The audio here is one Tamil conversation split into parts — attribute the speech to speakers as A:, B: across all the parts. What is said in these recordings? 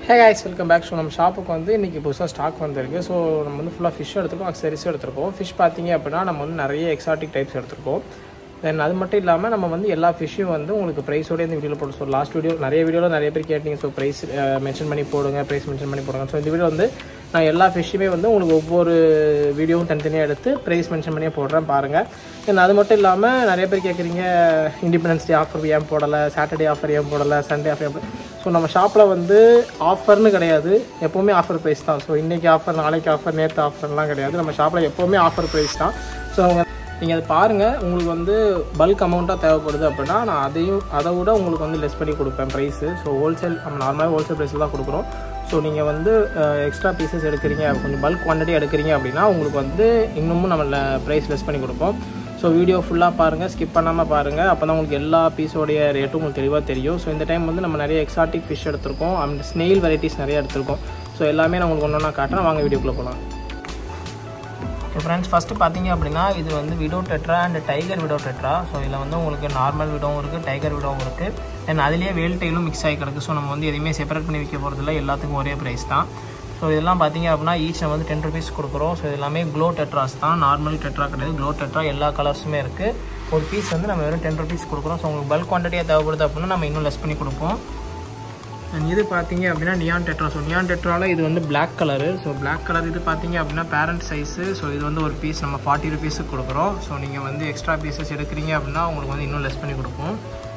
A: ஹே கைஸ் வெல்கம் பேக் ஸோ நம்ம ஷாப்புக்கு வந்து இன்றைக்கி புதுசாக ஸ்டாக் வந்திருக்கு ஸோ நம்ம வந்து ஃபுல்லாக ஃபிஷ் எடுத்துருக்கோம் அக்சரிஸும் எடுத்திருக்கோம் ஃபிஷ் பார்த்தீங்க அப்படின்னா நம்ம வந்து நிறைய எக்ஸாட்டிக் டைப்ஸ் எடுத்திருக்கோம் தென் அது மட்டும் இல்லாமல் நம்ம வந்து எல்லா ஃபிஷ்ஷும் வந்து உங்களுக்கு ப்ரைஸோட இந்த வீடியோவில் போட்டு ஸோ லாஸ்ட் வீடியோ நிறைய வீடியோவில் நிறைய பேர் கேட்டீங்க ஸோ ப்ரைஸ் மென்ஷன் பண்ணி போடுங்க ப்ரைஸ் மென்ஷன் பண்ணி போடுங்க ஸோ இந்த வீடியோ வந்து நான் எல்லா ஃபிஷ்ஷுமே வந்து உங்களுக்கு ஒவ்வொரு வீடியோவும் தனித்தனியாக எடுத்து ப்ரைஸ் மென்ஷன் பண்ணியே போடுறேன் பாருங்கள் தென் அது மட்டும் இல்லாமல் நிறைய பேர் கேட்குறீங்க இண்டிபெண்டன்ஸ் டே ஆஃபர் ஏன் போடலை சாட்டர்டே ஆஃபர் ஏன் போடலை சண்டே ஆஃபர் ஏன் ஸோ நம்ம ஷாப்பில் வந்து ஆஃபர்னு கிடையாது எப்போவுமே ஆஃபர் ப்ரைஸ் தான் ஸோ இன்றைக்கி ஆஃபர் நாளைக்கு ஆஃபர் நேற்று ஆஃபர்லாம் கிடையாது நம்ம ஷாப்பில் எப்போவுமே ஆஃபர் ப்ரைஸ் தான் ஸோ அவங்க நீங்கள் அதை பாருங்கள் உங்களுக்கு வந்து பல்க் அமௌண்ட்டாக தேவைப்படுது அப்படின்னா நான் அதையும் அதை விட உங்களுக்கு வந்து லெஸ் பண்ணி கொடுப்பேன் ப்ரைஸு ஸோ ஹோல்சேல் நம்ம நார்மலாக ஹோல்சேல் ப்ரைஸில் தான் கொடுக்குறோம் ஸோ நீங்கள் வந்து எக்ஸ்ட்ரா பீசஸ் எடுக்கிறீங்க கொஞ்சம் பல்க் குவான்டிட்டி எடுக்கிறீங்க அப்படின்னா உங்களுக்கு வந்து இன்னமும் நம்ம ப்ரைஸ் லெஸ் பண்ணி கொடுப்போம் ஸோ வீடியோ ஃபுல்லாக பாருங்கள் ஸ்கிப் பண்ணாமல் பாருங்கள் அப்போ தான் உங்களுக்கு எல்லா பீஸோடைய ரேட்டும் உங்களுக்கு தெளிவாக தெரியும் ஸோ இந்த டைம் வந்து நம்ம நிறைய எக்ஸாட்டிக் ஃபிஷ் எடுத்திருக்கோம் அண்ட் ஸ்னெயில் வெரைட்டிஸ் நிறைய எடுத்திருக்கோம் ஸோ எல்லாமே நான் உங்களுக்கு ஒன்று ஒன்றா காட்டுறேன் வாங்க வீடியோக்குள்ளே போகலாம் ஸோ ஃப்ரெண்ட்ஸ் ஃபஸ்ட்டு பார்த்தீங்க அப்படின்னா இது வந்து widow tetra and tiger widow tetra so இதில் வந்து உங்களுக்கு நார்மல் விடோவும் இருக்குது டைகர் விடோவும் இருக்குது அண்ட் அதுலேயே வேல் டைலும் மிக்ஸ் ஆகி கிடக்கு ஸோ நம்ம வந்து எதையுமே செப்பரேட் பண்ணி வைக்க போகிறதில்ல எல்லாத்துக்கும் ஒரே ப்ரைஸ் தான் ஸோ இதெல்லாம் பார்த்தீங்க அப்படின்னா ஈச் நம்ம வந்து டென் ருபீஸ் கொடுக்குறோம் ஸோ இது எல்லாமே க்ளோ டெட்ராஸ் தான் நார்மல் டெட்ரா கிடையாது க்ளோ டெட்ரா எல்லா கலர்ஸுமே இருக்குது ஒரு பீஸ் வந்து நம்ம வெறும் டென் ருபீஸ் கொடுக்குறோம் ஸோ உங்களுக்கு பல்க் குவான்டிட்டியாக தேவைப்படுது அப்படின்னா நம்ம இன்னும் லெஸ் பண்ணி கொடுப்போம் அண்ட் இது பார்த்தீங்க அப்படின்னா நியான் டெட்ரா ஸோ நியான் டெட்ராவில் இது வந்து black colour so black colour இது பார்த்தீங்க அப்படின்னா பேரண்ட் சைஸு ஸோ இது வந்து ஒரு பீஸ் நம்ம ஃபார்ட்டி ருபீஸுக்கு கொடுக்குறோம் ஸோ நீங்கள் வந்து எக்ஸ்ட்ரா பீசஸ் எடுக்கிறீங்க அப்படின்னா உங்களுக்கு வந்து இன்னும் லெஸ் பண்ணி கொடுப்போம்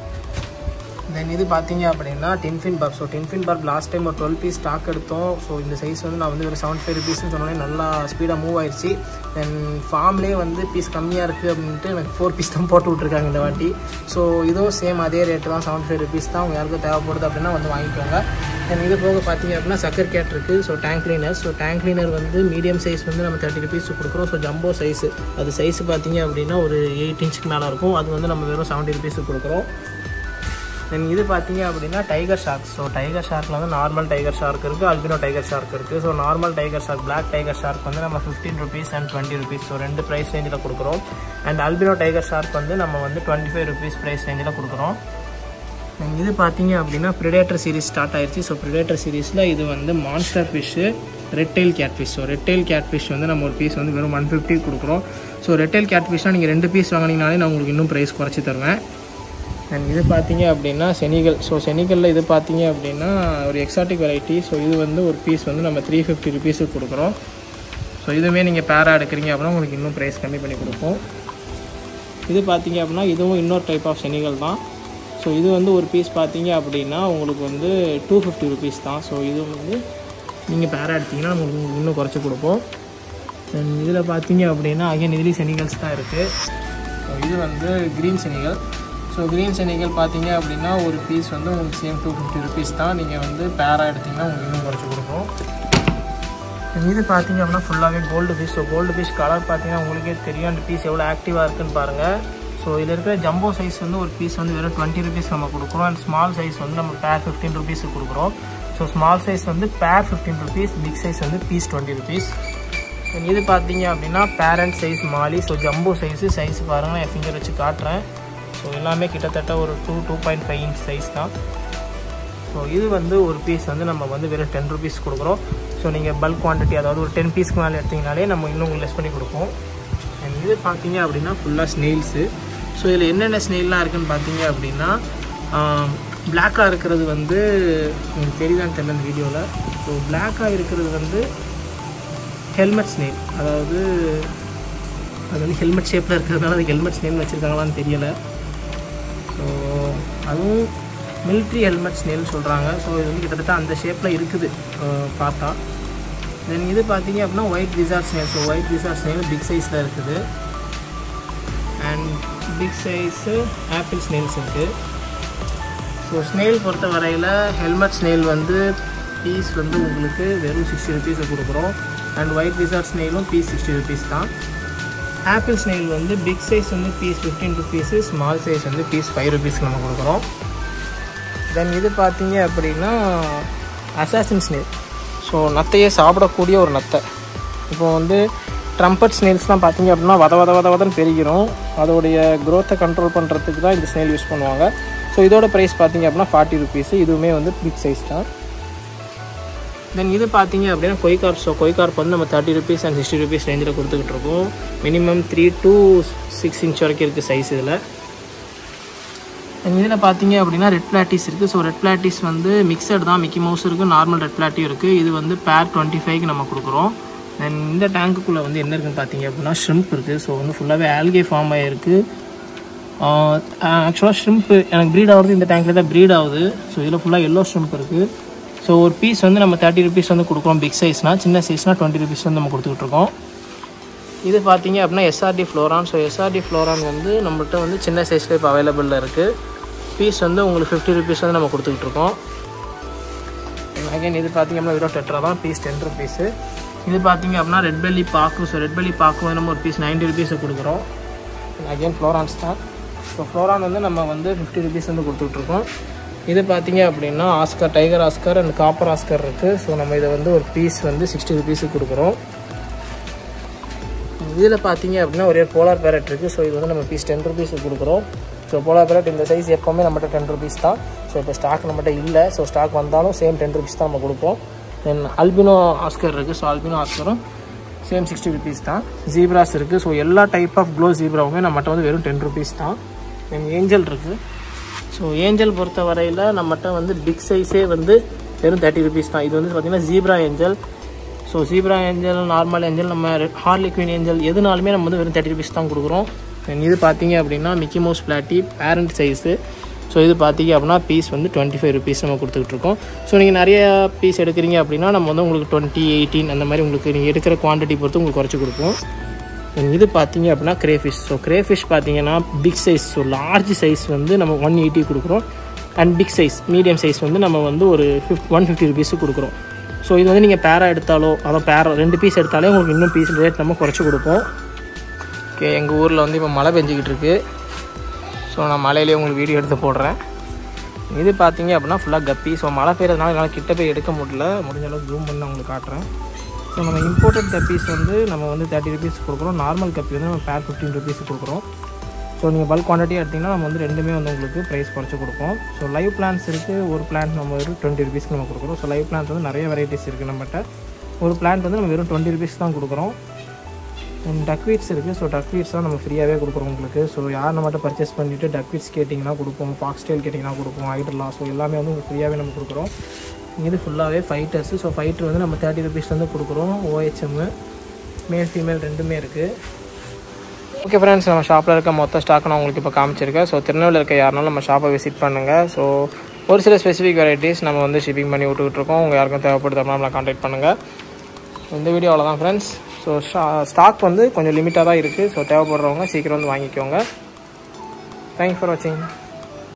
A: தென் இது பார்த்தீங்க அப்படின்னா tinfoil barb so tinfoil barb last time ஒரு டுவெல் பீஸ் ஸ்டாக் எடுத்தோம் ஸோ இந்த சைஸ் வந்து நான் வந்து ஒரு செவன் ஃபைவ் ருபீஸ்னு சொன்னோன்னே நல்லா ஸ்பீடாக மூவ் ஆயிடுச்சு தென் ஃபார்ம்லேயே வந்து பீஸ் கம்மியாக இருக்குது அப்படின்ட்டு எனக்கு ஃபோர் பீஸ் தான் போட்டு விட்ருக்காங்க இந்த வாட்டி ஸோ இதுவும் சேம் அதே ரேட்டு தான் செவன் ஃபைவ் ருபீஸ் தான் அவங்க யாருக்கும் தேவைப்படுது அப்படின்னா வந்து வாங்கிக்கோங்க தென் இது போக பார்த்தீங்க அப்படின்னா சக்கர் கேட் இருக்குது so tank cleaner so tank cleaner வந்து மீடியம் சைஸ் வந்து நம்ம தேர்ட்டி ருபீஸ் கொடுக்குறோம் ஸோ ஜம்போ சைஸு அது சைஸ் பார்த்தீங்க அப்படின்னா ஒரு எயிட் இன்ச்சுக்கு மேலே இருக்கும் அது வந்து நம்ம வெறும் செவன்ட்டி ருபீஸுக்கு கொடுக்குறோம் தென் இது பார்த்தீங்க அப்படின்னா டைகர் ஷார்க் ஸோ டைகர் ஷார்க்கில் வந்து நார்மல் டைகர் ஷார்க் இருக்குது அல்பினோ டைகர் ஷார்க் இருக்குது so normal tiger shark black tiger shark வந்து நம்ம fifteen rupees and twenty rupees so ரெண்டு ப்ரைஸ் ரேஞ்சில் கொடுக்குறோம் அண்ட் அல்பினோ டைகர் ஷார்க் வந்து நம்ம வந்து டுவெண்ட்டி ஃபைவ் ருபீஸ் ப்ரைஸ் ரேஞ்சில் கொடுக்குறோம் இது பார்த்தீங்க அப்படின்னா ப்ரிடேட்டர் சீரிஸ் ஸ்டார்ட் ஆயிடுச்சு ஸோ ப்ரிடேட்டர் சீரிஸில் இது வந்து monster fish redtail cat fish so redtail cat fish வந்து நம்ம ஒரு பீஸ் வந்து வெறும் ஒன் ஃபிஃப்டி கொடுக்குறோம் ஸோ ரெட்டைல் கேட் ஃபிஷ்னால் நீங்கள் ரெண்டு பீஸ் வாங்கினீங்கனாலே நான் உங்களுக்கு இன்னும் ப்ரைஸ் குறைச்சி தருவேன் அண்ட் இது பார்த்தீங்க அப்படின்னா செனிகல் ஸோ செனிகலில் இது பார்த்தீங்க அப்படின்னா ஒரு எக்ஸாட்டிக் வெரைட்டி ஸோ இது வந்து ஒரு பீஸ் வந்து நம்ம த்ரீ ஃபிஃப்டி ருபீஸுக்கு கொடுக்குறோம் ஸோ இதுவுமே நீங்கள் பேரா எடுக்கிறீங்க அப்படின்னா உங்களுக்கு இன்னும் ப்ரைஸ் கம்மி பண்ணி கொடுப்போம் இது பார்த்தீங்க அப்படின்னா இதுவும் இன்னொரு டைப் ஆஃப் செனிகல் தான் ஸோ இது வந்து ஒரு பீஸ் பார்த்தீங்க அப்படின்னா உங்களுக்கு வந்து டூ ஃபிஃப்டி ருபீஸ் தான் ஸோ இது வந்து நீங்கள் பேரா எடுத்திங்கன்னா உங்களுக்கு இன்னும் குறைச்சி கொடுப்போம் அண்ட் இதில் பார்த்தீங்க அப்படின்னா அகைன் இதுலேயும் செனிகல்ஸ் தான் இருக்குது ஸோ இது வந்து க்ரீன் செனிகல் ஸோ க்ரீன் சென்னைகள் பார்த்தீங்க அப்படின்னா ஒரு பீஸ் வந்து உங்களுக்கு சேம் டூ ஃபிஃப்டி ருபீஸ் தான் நீங்கள் வந்து பேரா எடுத்திங்கன்னா உங்களுக்கு இன்னும் குறைச்சி கொடுக்கும் இது பார்த்தீங்க அப்படின்னா ஃபுல்லாகவே gold fish so gold fish colour பார்த்தீங்கன்னா உங்களுக்கே தெரியும் அந்த பீஸ் எவ்வளோ ஆக்டிவாக இருக்குன்னு பாருங்கள் ஸோ இதில் இருக்கிற ஜம்போ சைஸ் வந்து ஒரு பீஸ் வந்து வெறும் டுவெண்ட்டி ருபீஸ் நம்ம கொடுக்குறோம் அண்ட் ஸ்மால் சைஸ் வந்து நம்ம பேர் ஃபிஃப்டீன் ருபீஸுக்கு கொடுக்குறோம் ஸோ ஸ்மால் சைஸ் வந்து per fifteen rupees big size வந்து பீஸ் டுவெண்ட்டி ருபீஸ் இது பார்த்தீங்க அப்படின்னா parent size molly so jumbo size size பாருங்கள் என் ஃபிங்கர் வச்சு காட்டுறேன் ஸோ எல்லாமே கிட்டத்தட்ட ஒரு two two point five inch size தான் ஸோ இது வந்து ஒரு பீஸ் வந்து நம்ம வந்து வெறும் டென் ருபீஸ் கொடுக்குறோம் ஸோ நீங்கள் பல்க் குவான்டிட்டி அதாவது ஒரு டென் பீஸ்க்கு மேலே எடுத்திங்கனாலே நம்ம இன்னும் உங்களுக்கு லெஸ் பண்ணி கொடுப்போம் அண்ட் இது பார்த்தீங்க அப்படின்னா ஃபுல்லாக ஸ்னெயில்ஸு ஸோ இதில் என்னென்ன ஸ்னெயில்லாம் இருக்குதுன்னு பார்த்தீங்க அப்படின்னா பிளாக்காக இருக்கிறது வந்து உங்களுக்கு தெரியுதான்னு தெரியல இந்த வீடியோவில் ஸோ பிளாக்காக இருக்கிறது வந்து ஹெல்மெட் ஸ்னெயில் அதாவது அது வந்து ஹெல்மெட் ஷேப்பில் இருக்கிறதுனால அது ஹெல்மெட் ஸ்னெயில் வச்சுருக்காங்களான்னு தெரியலை ஸோ அதுவும் மிலிட்ரி ஹெல்மெட் ஸ்னேல் சொல்கிறாங்க ஸோ இது வந்து கிட்டத்தட்ட அந்த ஷேப்பில் இருக்குது பார்த்தா தென் இது பார்த்தீங்க அப்படின்னா white wizard snail so white wizard snail big சைஸில் இருக்குது and big size apple snails இருக்குது ஸோ ஸ்னேல் பொறுத்த வரையில் ஹெல்மெட் ஸ்னேல் வந்து பீஸ் வந்து உங்களுக்கு வெறும் சிக்ஸ்டி ருபீஸை கொடுக்குறோம் அண்ட் ஒயிட் விசார்ட் ஸ்னேலும் பீஸ் சிக்ஸ்டி ருபீஸ் தான் ஆப்பிள் ஸ்னெயில் வந்து பிக் சைஸ் வந்து piece fifteen rupees small size வந்து பீஸ் ஃபைவ் ருபீஸ்க்கு நம்ம கொடுக்குறோம் தென் இது பார்த்தீங்க அப்படின்னா அசாசின் ஸ்னேல் ஸோ நத்தையே சாப்பிடக்கூடிய ஒரு நத்தை இப்போ வந்து ட்ரம்பட் ஸ்னேல்ஸ்லாம் பார்த்தீங்க அப்படின்னா வத வத வத வதன்னு பெருகிறோம் அதோடைய க்ரோத்தை கண்ட்ரோல் பண்ணுறதுக்கு தான் இந்த ஸ்னேல் யூஸ் பண்ணுவாங்க ஸோ இதோட ப்ரைஸ் பார்த்தீங்க அப்படின்னா ஃபார்ட்டி ருபீஸு இதுவுமே வந்து பிக் சைஸ் தான் தென் இது பார்த்தீங்க அப்படின்னா கொய் கார்ப் ஸோ கொய் கார்ப் வந்து நம்ம thirty rupees and sixty rupees ரேஞ்சில் கொடுத்துக்கிட்டு இருக்கோம் minimum three to six inch வரைக்கும் இருக்குது சைஸ் இதில் இதில் பார்த்தீங்க அப்படின்னா ரெட் பிளாட்டிஸ் இருக்குது ஸோ ரெட் பிளாட்டிஸ் வந்து மிக்சட் தான் மிக்கி மவுஸ் இருக்குது நார்மல் ரெட் பிளாட்டியும் இருக்குது இது வந்து பேர் டுவெண்ட்டி ஃபைவ்க்கு நம்ம கொடுக்குறோம் தென் இந்த டேங்க்குள்ளே வந்து என்ன இருக்குன்னு பார்த்தீங்க அப்படின்னா ஷ்ரிம்ப் இருக்குது ஸோ வந்து ஃபுல்லாகவே ஆல்கே ஃபார்ம் ஆகிருக்கு ஆக்சுவலாக ஷ்ரிம்ப்பு எனக்கு ப்ரீட் ஆகுறது இந்த டேங்க்கில் தான் ப்ரீட் ஆகுது ஸோ இதில் ஃபுல்லாக எல்லோ ஷ்ரிம்ப் இருக்குது ஸோ ஒரு பீஸ் வந்து நம்ம தேர்ட்டி ருபீஸ் வந்து கொடுக்குறோம் பிக் சைஸ்னால் சின்ன சைஸ்னால் டுவெண்ட்டி ருபீஸ் வந்து நம்ம கொடுத்துக்கிட்டு இருக்கோம் இது பார்த்தீங்க அப்படின்னா SRT flowerhorn so SRT flowerhorn வந்து நம்மள்ட்ட வந்து சின்ன சைஸில் இப்போ அவைலபிளில் இருக்குது பீஸ் வந்து உங்களுக்கு ஃபிஃப்டி ருபீஸ் வந்து நம்ம கொடுத்துக்கிட்டு இருக்கோம் அகைன் இது பார்த்தீங்க அப்படின்னா வெறும் டெட்ரா தான் பீஸ் டென் ருபீஸு இது பார்த்தீங்க அப்படின்னா red belly pacu so red belly pacu வந்து நம்ம ஒரு பீஸ் நைன்ட்டி ருபீஸை கொடுக்குறோம் அகைன் ஃப்ளோரான்ஸ் தான் ஸோ ஃப்ளோரான் வந்து நம்ம வந்து ஃபிஃப்டி ருபீஸ் வந்து கொடுத்துட்ருக்கோம் இது பார்த்தீங்க அப்படின்னா Oscar tiger Oscar and copper Oscar இருக்குது ஸோ நம்ம இதை வந்து ஒரு பீஸ் வந்து சிக்ஸ்டி ருபீஸுக்கு கொடுக்குறோம் இதில் பார்த்தீங்க அப்படின்னா ஒரே போலார் பேரட் இருக்குது ஸோ இது வந்து நம்ம பீஸ் டென் ருபீஸுக்கு கொடுக்குறோம் ஸோ போலார் பேரட் இந்த சைஸ் எப்போவுமே நம்மகிட்ட டென் ருபீஸ் தான் ஸோ இப்போ ஸ்டாக் நம்மகிட்ட இல்லை ஸோ ஸ்டாக் வந்தாலும் சேம் டென் ருபீஸ் தான் நம்ம கொடுப்போம் தென் அல்பினோ ஆஸ்கர் இருக்குது ஸோ அல்பினோ ஆஸ்கரும் சேம் சிக்ஸ்டி ருபீஸ் தான் ஜீப்ராஸ் இருக்குது ஸோ எல்லா டைப் ஆஃப் க்ளோ ஜீப்ராவுமே நம்மகிட்ட வந்து வெறும் டென் ருபீஸ் தான் தென் ஏஞ்சல் இருக்குது ஸோ ஏஞ்சல் பொறுத்த வரையில் நம்மகிட்ட வந்து பிக் சைஸே வந்து வெறும் தேர்ட்டி ருபீஸ் தான் இது வந்து பார்த்திங்கன்னா zebra angel so zebra angel normal angel நம்ம ஹார்லி குயின் ஏஞ்சல் எதுனாலுமே நம்ம வந்து வெறும் தேர்ட்டி ருபீஸ் தான் கொடுக்குறோம் Then இது பார்த்தீங்க அப்படின்னா mickey mouse platy parent size so இது பார்த்தீங்க அப்படின்னா பீஸ் வந்து டுவெண்ட்டி ஃபைவ் ருபீஸ் நம்ம கொடுத்துக்கிட்டு இருக்கோம் ஸோ நீங்கள் நிறைய பீஸ் எடுக்கிறீங்க அப்படின்னா நம்ம வந்து உங்களுக்கு டுவெண்ட்டி எயிட்டீன் அந்த மாதிரி உங்களுக்கு நீங்கள் எடுக்கிற குவான்டிட்டி பொறுத்து உங்களுக்கு குறைச்சி கொடுப்போம் Then இது பார்த்தீங்க அப்படின்னா கிரேஃபிஷ் ஸோ கிரேஃபிஷ் பார்த்தீங்கன்னா big size so large size வந்து நம்ம ஒன் எயிட்டி கொடுக்குறோம் and big size medium size வந்து நம்ம வந்து ஒரு ஃபிஃப்ட் ஒன் ஃபிஃப்டி ருபீஸுக்கு கொடுக்குறோம் ஸோ இது வந்து நீங்கள் பேரா எடுத்தாலோ அதான் பேரா ரெண்டு பீஸ் எடுத்தாலே உங்களுக்கு இன்னும் பீஸ் ரேட் நம்ம குறைச்சி கொடுப்போம் ஓகே எங்கள் ஊரில் வந்து இப்போ மழை பெஞ்சிக்கிட்டு இருக்கு ஸோ நான் மழையிலேயே உங்களுக்கு வீடியோ எடுத்து போடுறேன் இது பார்த்தீங்க அப்படின்னா ஃபுல்லாக கப்பி ஸோ மழை பெய்யறதுனால என்னால் கிட்ட போய் எடுக்க முடியல முடிஞ்ச அளவுக்கு ஜூம் பண்ணி நான் உங்களுக்கு காட்டுறேன் ஸோ நம்ம இம்போர்ட்டட் கப்பீஸ் வந்து நம்ம வந்து தேர்ட்டி ருபீஸ் கொடுக்குறோம் நார்மல் கப்பி வந்து நம்ம பேர் ஃபிஃப்டீன் ருபீஸ் கொடுக்குறோம் ஸோ நீங்கள் பல்க் குவான்டிட்டி எடுத்திங்கன்னா நம்ம வந்து ரெண்டுமே வந்து உங்களுக்கு ப்ரைஸ் குறைச்சி கொடுப்போம் ஸோ லைவ் பிளான்ஸ் இருக்குது ஒரு பிளான்ட் நம்ம வெறும் டுவெண்ட்டி ருபீஸ்க்கு நம்ம கொடுக்குறோம் ஸோ லைவ் பிளான்ஸ் வந்து நிறைய வெரைட்டிஸ் இருக்குது நம்மகிட்ட ஒரு பிளான்ட் வந்து நம்ம வெறும் டுவெண்ட்டி ருபீஸ் தான் கொடுக்குறோம் டக்வீட்ஸ் இருக்குது ஸோ டக்வீட்ஸ் தான் நம்ம ஃப்ரீயாகவே கொடுக்குறோம் உங்களுக்கு ஸோ யார் நம்மகிட்ட பர்ச்சேஸ் பண்ணிவிட்டு டக்வீட்ஸ் கேட்டிங்கன்னா கொடுப்போம் ஃபாக்ஸ் டெயில் கேட்டிங்கன்னா கொடுப்போம் ஹைட்ரலா ஸோ எல்லாமே வந்து உங்களுக்கு ஃப்ரீயாகவே நம்ம கொடுக்குறோம் இது ஃபுல்லாகவே ஃபைட்டர்ஸு ஸோ ஃபைட்டர் வந்து நம்ம தேர்ட்டி ருபீஸ்லேருந்து கொடுக்குறோம் ஓஹெச்எம்மு மேல் ஃபீமேல் ரெண்டுமே இருக்குது ஓகே ஃப்ரெண்ட்ஸ் நம்ம ஷாப்பில் இருக்க மொத்த ஸ்டாக் நான் உங்களுக்கு இப்போ காமிச்சிருக்கேன் ஸோ திருநெல்வேலியில் இருக்க யாருனாலும் நம்ம ஷாப்பை விசிட் பண்ணுங்கள் ஸோ ஒரு சில ஸ்பெசிஃபிக் வெரைட்டிஸ் நம்ம வந்து ஷிப்பிங் பண்ணி விட்டுக்கிட்டு இருக்கோம் உங்கள் யாருக்கும் தேவைப்படுது அப்படின்னா நம்மளை காண்டாக்ட் பண்ணுங்கள் இந்த வீடியோ அவ்வளோதான் ஃப்ரெண்ட்ஸ் ஸோ ஸ்டாக் வந்து கொஞ்சம் லிமிட்டாக தான் இருக்குது ஸோ தேவைப்படுறவங்க சீக்கிரம் வந்து வாங்கிக்கோங்க தேங்க்ஸ் ஃபார் வாட்சிங்